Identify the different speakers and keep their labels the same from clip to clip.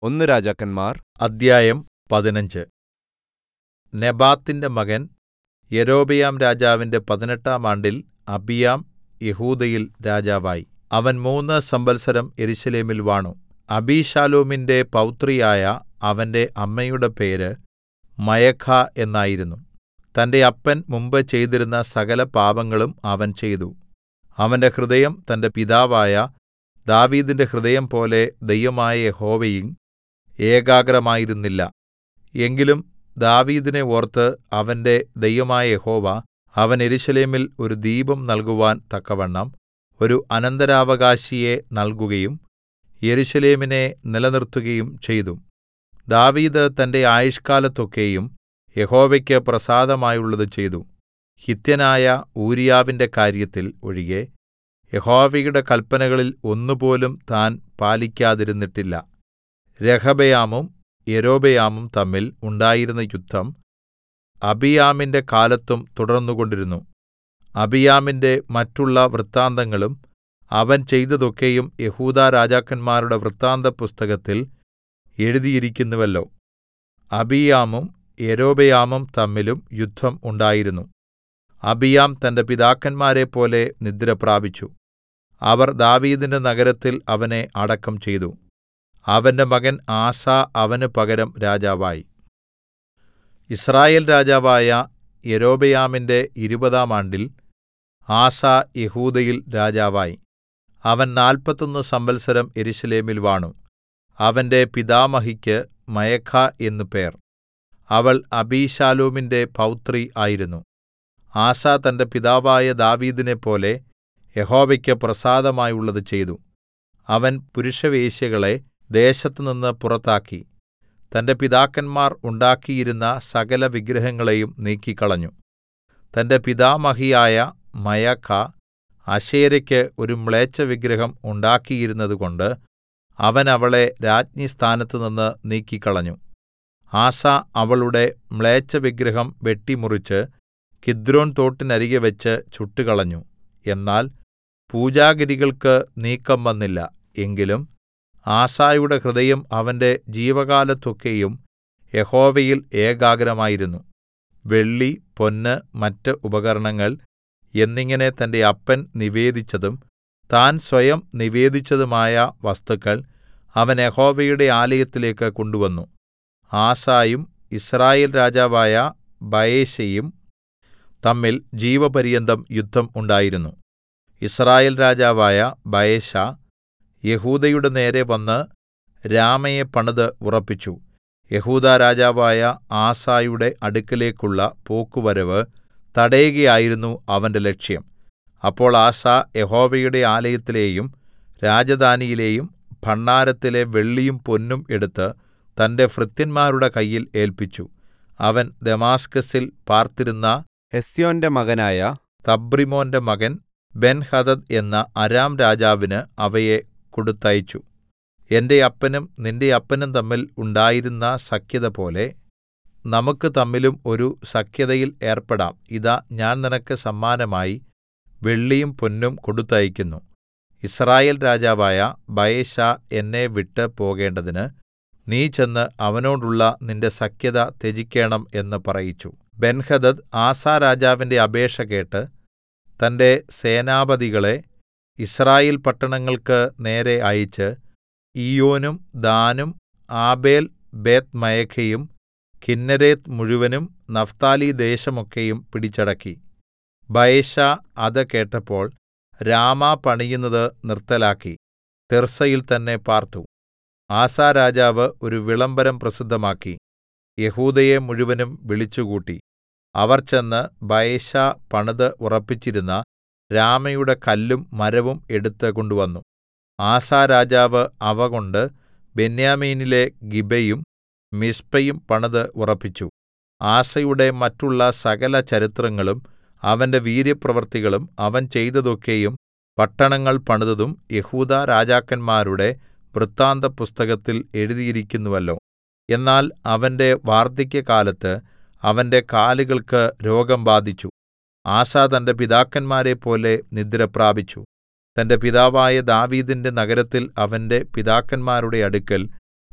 Speaker 1: ഒന്ന് രാജാക്കന്മാർ
Speaker 2: അദ്ധ്യായം പതിനഞ്ച് നെബാത്തിന്റെ മകൻ യൊരോബെയാം രാജാവിന്റെ പതിനെട്ടാം ആണ്ടിൽ അബിയാം യെഹൂദയിൽ രാജാവായി അവൻ മൂന്ന് സംവത്സരം യെരൂശലേമിൽ വാണു അബീശാലോമിന്റെ പൗത്രിയായ അവന്റെ അമ്മയുടെ പേര് മയഖാ എന്നായിരുന്നു തന്റെ അപ്പൻ മുമ്പ് ചെയ്തിരുന്ന സകല പാപങ്ങളും അവൻ ചെയ്തു അവന്റെ ഹൃദയം തന്റെ പിതാവായ ദാവീദിന്റെ ഹൃദയം പോലെ ദൈവമായ യഹോവയിൽ ഏകാഗ്രമായിരുന്നില്ല എങ്കിലും ദാവീദിനെ ഓർത്ത് അവന്റെ ദൈവമായ യഹോവ അവന് യെരൂശലേമിൽ ഒരു ദീപം നൽകുവാൻ തക്കവണ്ണം ഒരു അനന്തരാവകാശിയെ നൽകുകയും യെരൂശലേമിനെ നിലനിർത്തുകയും ചെയ്തു ദാവീദ് തന്റെ ആയുഷ്കാലത്തൊക്കെയും യഹോവയ്ക്ക് പ്രസാദമായുള്ളത് ചെയ്തു ഹിത്യനായ ഊരീയാവിന്റെ കാര്യത്തിൽ ഒഴികെ യഹോവയുടെ കല്പനകളിൽ ഒന്നുപോലും താൻ പാലിക്കാതിരുന്നിട്ടില്ല രെഹബെയാമും യൊരോബെയാമും തമ്മിൽ ഉണ്ടായിരുന്ന യുദ്ധം അബിയാമിന്റെ കാലത്തും തുടർന്നുകൊണ്ടിരുന്നു അബിയാമിന്റെ മറ്റുള്ള വൃത്താന്തങ്ങളും അവൻ ചെയ്തതൊക്കെയും യെഹൂദാ രാജാക്കന്മാരുടെ വൃത്താന്തപുസ്തകത്തിൽ എഴുതിയിരിക്കുന്നുവല്ലോ അബിയാമും യൊരോബെയാമും തമ്മിലും യുദ്ധം ഉണ്ടായിരുന്നു അബിയാം തന്റെ പിതാക്കന്മാരെപ്പോലെ നിദ്രപ്രാപിച്ചു അവർ ദാവീദിന്റെ നഗരത്തിൽ അവനെ അടക്കം ചെയ്തു അവന്റെ മകൻ ആസാ അവന് പകരം രാജാവായി യിസ്രായേൽ രാജാവായ യൊരോബെയാമിന്റെ ഇരുപതാം ആണ്ടിൽ ആസാ യെഹൂദയിൽ രാജാവായി അവൻ നാല്പത്തൊന്ന് സംവത്സരം യെരൂശലേമിൽ വാണു അവന്റെ പിതാമഹിക്ക് മയഖാ എന്നു പേർ അവൾ അബീശാലോമിന്റെ പൗത്രി ആയിരുന്നു ആസാ തന്റെ പിതാവായ ദാവീദിനെപ്പോലെ യഹോവയ്ക്ക് പ്രസാദമായുള്ളത് ചെയ്തു അവൻ പുരുഷവേശ്യകളെ ദേശത്തുനിന്ന് പുറത്താക്കി തന്റെ പിതാക്കന്മാർ ഉണ്ടാക്കിയിരുന്ന സകല വിഗ്രഹങ്ങളെയും നീക്കിക്കളഞ്ഞു തന്റെ പിതാമഹിയായ മയഖാ അശേരയ്ക്ക് ഒരു മ്ലേച്ഛവിഗ്രഹം ഉണ്ടാക്കിയിരുന്നതുകൊണ്ട് അവൻ അവളെ രാജ്ഞിസ്ഥാനത്തുനിന്ന് നീക്കിക്കളഞ്ഞു ആസാ അവളുടെ മ്ലേച്ഛവിഗ്രഹം വെട്ടിമുറിച്ച് കിദ്രോൻ തോട്ടിനരികെ വെച്ച് ചുട്ടുകളഞ്ഞു എന്നാൽ പൂജാഗിരികൾക്ക് നീക്കം വന്നില്ല എങ്കിലും ആസായുടെ ഹൃദയം അവന്റെ ജീവകാലത്തൊക്കെയും യഹോവയിൽ ഏകാഗ്രമായിരുന്നു വെള്ളി പൊന്ന് മറ്റ് ഉപകരണങ്ങൾ എന്നിങ്ങനെ തന്റെ അപ്പൻ നിവേദിച്ചതും താൻ സ്വയം നിവേദിച്ചതുമായ വസ്തുക്കൾ അവൻ യഹോവയുടെ ആലയത്തിലേക്ക് കൊണ്ടുവന്നു ആസായും യിസ്രായേൽ രാജാവായ ബയെശയും തമ്മിൽ ജീവപര്യന്തം യുദ്ധം ഉണ്ടായിരുന്നു യിസ്രായേൽ രാജാവായ ബയെശാ യെഹൂദയുടെ നേരെ വന്ന് രാമയെ പണിത് ഉറപ്പിച്ചു യെഹൂദാ രാജാവായ ആസായുടെ അടുക്കലേക്കുള്ള പോക്കുവരവ് തടയുകയായിരുന്നു അവന്റെ ലക്ഷ്യം അപ്പോൾ ആസാ യഹോവയുടെ ആലയത്തിലെയും രാജധാനിയിലെയും ഭണ്ഡാരത്തിലെ വെള്ളിയും പൊന്നും എടുത്ത് തന്റെ ഭൃത്യന്മാരുടെ കയ്യിൽ ഏല്പിച്ചു അവൻ ദമാസ്കസിൽ പാർത്തിരുന്ന
Speaker 1: ഹെസ്യോന്റെ മകനായ
Speaker 2: തബ്രിമോന്റെ മകൻ ബെൻഹദദ് എന്ന അരാം രാജാവിന് അവയെ കൊടുത്തയച്ചു എന്റെ അപ്പനും നിന്റെ അപ്പനും തമ്മിൽ ഉണ്ടായിരുന്ന സഖ്യത പോലെ നമുക്ക് തമ്മിലും ഒരു സഖ്യതയിൽ ഏർപ്പെടാം ഇതാ ഞാൻ നിനക്ക് സമ്മാനമായി വെള്ളിയും പൊന്നും കൊടുത്തയക്കുന്നു യിസ്രായേൽ രാജാവായ ബയെശാ എന്നെ വിട്ട് പോകേണ്ടതിന് നീ ചെന്ന് അവനോടുള്ള നിന്റെ സഖ്യത ത്യജിക്കേണം എന്ന് പറയിച്ചു ബെൻഹദദ് ആസാ രാജാവിന്റെ അപേക്ഷ കേട്ട് തന്റെ സേനാപതികളെ യിസ്രായേൽ പട്ടണങ്ങൾക്ക് നേരെ അയച്ച് ഈയോനും ദാനും ആബേൽ ബേത്ത്മയഖയും കിന്നേരത്ത് മുഴുവനും നഫ്താലി ദേശമൊക്കെയും പിടിച്ചടക്കി ബയെശാ അത് കേട്ടപ്പോൾ രാമ പണിയുന്നത് നിർത്തലാക്കി തിർസയിൽ തന്നെ പാർത്തു ആസാ രാജാവ് ഒരു വിളംബരം പ്രസിദ്ധമാക്കി യഹൂദയെ മുഴുവനും വിളിച്ചുകൂട്ടി അവർ ചെന്ന് ബയെശാ പണിത് ഉറപ്പിച്ചിരുന്ന രാമയുടെ കല്ലും മരവും എടുത്ത് കൊണ്ടുവന്നു ആസാ രാജാവ് അവ കൊണ്ട് ബെന്യാമീനിലെ ഗിബയും മിസ്പയും പണിത് ഉറപ്പിച്ചു ആസയുടെ മറ്റുള്ള സകല ചരിത്രങ്ങളും അവന്റെ വീര്യപ്രവൃത്തികളും അവൻ ചെയ്തതൊക്കെയും പട്ടണങ്ങൾ പണിതതും യെഹൂദാ രാജാക്കന്മാരുടെ വൃത്താന്തപുസ്തകത്തിൽ എഴുതിയിരിക്കുന്നുവല്ലോ എന്നാൽ അവന്റെ വാർദ്ധക്യകാലത്ത് അവന്റെ കാലുകൾക്ക് രോഗം ബാധിച്ചു ആസാ തന്റെ പിതാക്കന്മാരെപ്പോലെ നിദ്രപ്രാപിച്ചു തന്റെ പിതാവായ ദാവീദിന്റെ നഗരത്തിൽ അവന്റെ പിതാക്കന്മാരുടെ അടുക്കൽ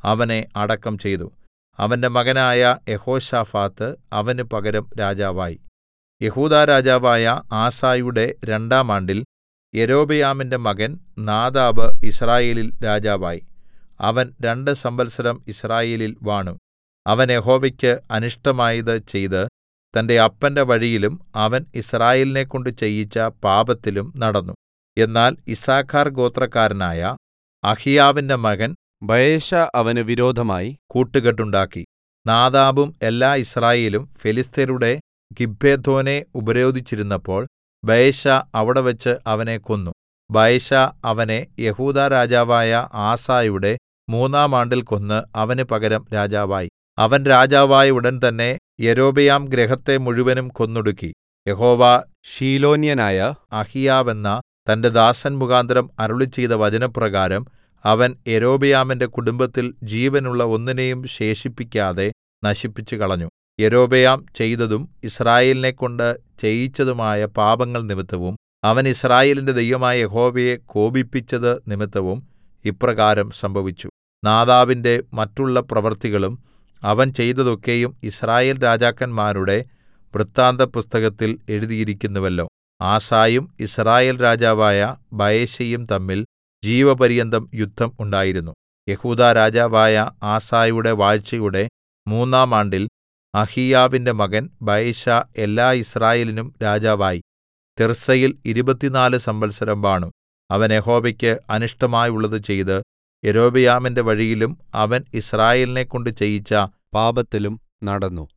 Speaker 2: അവനെ അടക്കം ചെയ്തു അവന്റെ മകനായ യെഹോശാഫാത്ത് അവന് പകരം രാജാവായി യെഹൂദാ രാജാവായ ആസയുടെ രണ്ടാം ആണ്ടിൽ യൊരോബെയാമിന്റെ മകൻ നാദാബ് യിസ്രായേലിൽ രാജാവായി അവൻ രണ്ട് സംവത്സരം യിസ്രായേലിൽ വാണു അവൻ യഹോവയ്ക്ക് അനിഷ്ടമായത് ചെയ്ത് തന്റെ അപ്പന്റെ വഴിയിലും അവൻ യിസ്രായേലിനെക്കൊണ്ട് ചെയ്യിച്ച പാപത്തിലും നടന്നു എന്നാൽ യിസ്സാഖാർ ഗോത്രക്കാരനായ അഹിയാവിന്റെ മകൻ
Speaker 1: ബയെശാ അവന് വിരോധമായി
Speaker 2: കൂട്ടുകെട്ടുണ്ടാക്കി നാദാബും എല്ലാ യിസ്രായേലും ഫെലിസ്ത്യരുടെ ഗിബ്ബെഥോനെ ഉപരോധിച്ചിരുന്നപ്പോൾ ബയെശാ അവിടെവെച്ച് അവനെ കൊന്നു ബയെശാ അവനെ യെഹൂദാ രാജാവായ ആസയുടെ മൂന്നാം ആണ്ടിൽ കൊന്ന് അവന് പകരം രാജാവായി അവൻ രാജാവായ ഉടൻ തന്നെ യൊരോബെയാം ഗൃഹത്തെ മുഴുവനും കൊന്നൊടുക്കി യഹോവ
Speaker 1: ഷീലോന്യനായ
Speaker 2: അഹിയാവെന്ന തന്റെ ദാസൻ മുഖാന്തരം അരുളിച്ചെയ്ത വചനപ്രകാരം അവൻ യൊരോബെയാമിന്റെ കുടുംബത്തിൽ ജീവനുള്ള ഒന്നിനെയും ശേഷിപ്പിക്കാതെ നശിപ്പിച്ചുകളഞ്ഞു യൊരോബെയാം ചെയ്തതും യിസ്രായേലിനെക്കൊണ്ട് ചെയ്യിച്ചതുമായ പാപങ്ങൾ നിമിത്തവും അവൻ യിസ്രായേലിന്റെ ദൈവമായ യഹോവയെ കോപിപ്പിച്ചത് നിമിത്തവും ഇപ്രകാരം സംഭവിച്ചു നാദാബിന്റെ മറ്റുള്ള പ്രവൃത്തികളും അവൻ ചെയ്തതൊക്കെയും യിസ്രായേൽ രാജാക്കന്മാരുടെ വൃത്താന്തപുസ്തകത്തിൽ എഴുതിയിരിക്കുന്നുവല്ലോ ആസയും യിസ്രായേൽ രാജാവായ ബയെശയും തമ്മിൽ ജീവപര്യന്തം യുദ്ധം ഉണ്ടായിരുന്നു യെഹൂദാ രാജാവായ ആസയുടെ വാഴ്ചയുടെ മൂന്നാം ആണ്ടിൽ അഹീയാവിന്റെ മകൻ ബയെശാ എല്ലാ യിസ്രായേലിനും രാജാവായി തിർസയിൽ ഇരുപത്തിനാല് സംവത്സരം വാണു അവൻ യഹോവയ്ക്ക് അനിഷ്ടമായുള്ളത് ചെയ്ത് യൊരോബെയാമിന്റെ വഴിയിലും അവൻ യിസ്രായേലിനെക്കൊണ്ട് ചെയ്യിച്ച
Speaker 1: പാപത്തിലും നടന്നു